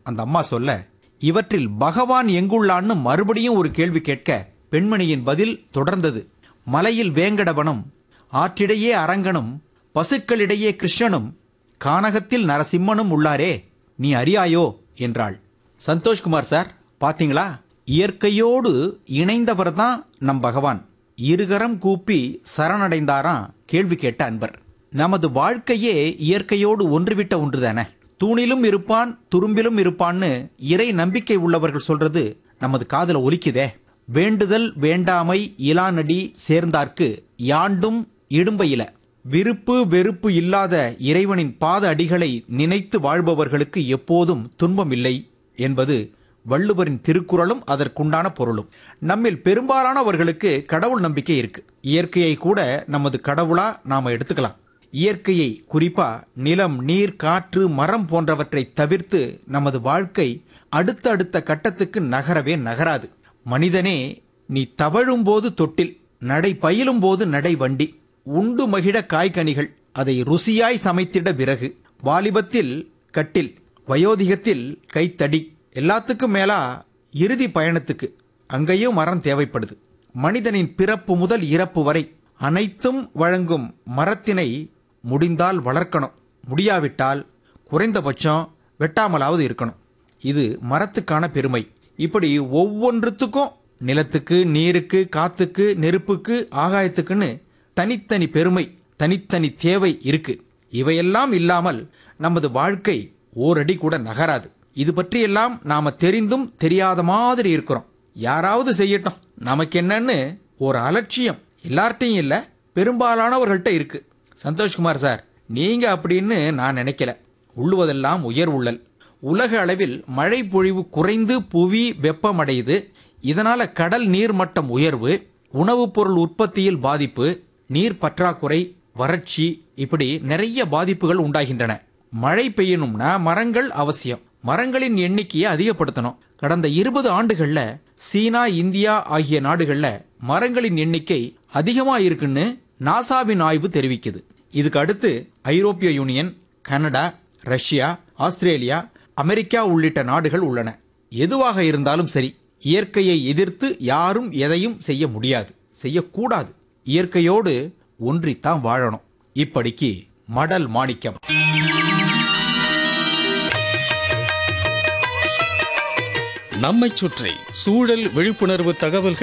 அந்த அம்மா சொல்ல இவற்றில் பகவான் எங்குள்ளான்னு மறுபடியும் ஒரு கேள்வி கேட்க பெண்மணியின் பதில் தொடர்ந்தது மலையில் வேங்கடவனும் ஆற்றிடையே அரங்கனும் பசுக்களிடையே கிருஷ்ணனும் கானகத்தில் நரசிம்மனும் உள்ளாரே நீ அறியாயோ என்றாள் சந்தோஷ்குமார் சார் பாத்தீங்களா இயற்கையோடு இணைந்தவர் தான் நம் பகவான் இருகரம் கூப்பி சரணடைந்தாராம் கேள்வி கேட்ட அன்பர் நமது வாழ்க்கையே இயற்கையோடு ஒன்றுவிட்ட ஒன்றுதானே தூணிலும் இருப்பான் துரும்பிலும் இருப்பான்னு இறை நம்பிக்கை உள்ளவர்கள் சொல்றது நமது காதுல ஒலிக்குதே வேண்டுதல் வேண்டாமை இலானடி சேர்ந்தார்க்கு யாண்டும் இடும்பையில விருப்பு வெறுப்பு இல்லாத இறைவனின் பாத அடிகளை நினைத்து வாழ்பவர்களுக்கு எப்போதும் துன்பம் இல்லை என்பது வள்ளுவரின் திருக்குறளும் அதற்குண்டான பொருளும் நம்மில் பெரும்பாலானவர்களுக்கு கடவுள் நம்பிக்கை இருக்கு இயற்கையை கூட நமது கடவுளா நாம எடுத்துக்கலாம் இயற்கையை குறிப்பா நிலம் நீர் காற்று மரம் போன்றவற்றை தவிர்த்து நமது வாழ்க்கை அடுத்த அடுத்த கட்டத்துக்கு நகரவே நகராது மனிதனே நீ தவழும் போது தொட்டில் நடை பயிலும் போது நடை வண்டி உண்டு மகிழ காய்கனிகள் அதை ருசியாய் சமைத்திட விறகு வாலிபத்தில் கட்டில் வயோதிகத்தில் கைத்தடி எல்லாத்துக்கும் மேலா இறுதி பயணத்துக்கு அங்கேயும் மரம் தேவைப்படுது மனிதனின் பிறப்பு முதல் இறப்பு வரை அனைத்தும் வழங்கும் மரத்தினை முடிந்தால் வளர்க்கணும் முடியாவிட்டால் குறைந்தபட்சம் வெட்டாமலாவது இருக்கணும் இது மரத்துக்கான பெருமை இப்படி ஒவ்வொன்றுத்துக்கும் நிலத்துக்கு நீருக்கு காத்துக்கு நெருப்புக்கு ஆகாயத்துக்குன்னு தனித்தனி பெருமை தனித்தனி தேவை இருக்கு இவையெல்லாம் இல்லாமல் நமது வாழ்க்கை ஓரடி கூட நகராது இது பற்றியெல்லாம் நாம தெரிந்தும் தெரியாத மாதிரி இருக்கிறோம் யாராவது செய்யட்டும் நமக்கு என்னன்னு ஒரு அலட்சியம் எல்லார்ட்டையும் இல்ல பெரும்பாலானவர்கள்ட்ட இருக்கு சந்தோஷ்குமார் சார் நீங்க அப்படின்னு நான் நினைக்கல உள்ளுவதெல்லாம் உயர் உள்ளல் உலக அளவில் மழை பொழிவு குறைந்து புவி வெப்பமடையுது இதனால கடல் நீர் மட்டம் உயர்வு உணவுப் பொருள் உற்பத்தியில் பாதிப்பு நீர் பற்றாக்குறை வறட்சி இப்படி நிறைய பாதிப்புகள் உண்டாகின்றன மழை பெய்யணும்னா மரங்கள் அவசியம் மரங்களின் எண்ணிக்கையை அதிகப்படுத்தணும் கடந்த இருபது ஆண்டுகள்ல சீனா இந்தியா ஆகிய நாடுகள்ல மரங்களின் எண்ணிக்கை அதிகமா இருக்குன்னு நாசாவின் ஆய்வு தெரிவிக்குது இதுக்கு அடுத்து ஐரோப்பிய union Canada Russia Australia America உள்ளிட்ட நாடுகள் உள்ளன எதுவாக இருந்தாலும் சரி இயற்கையை எதிர்த்து யாரும் எதையும் செய்ய முடியாது செய்யக்கூடாது இயற்கையோடு ஒன்றித்தான் வாழணும் இப்படிக்கு மடல் மாணிக்கம் நம்மைச் சுற்றி சூழல் விழிப்புணர்வு தகவல்கள்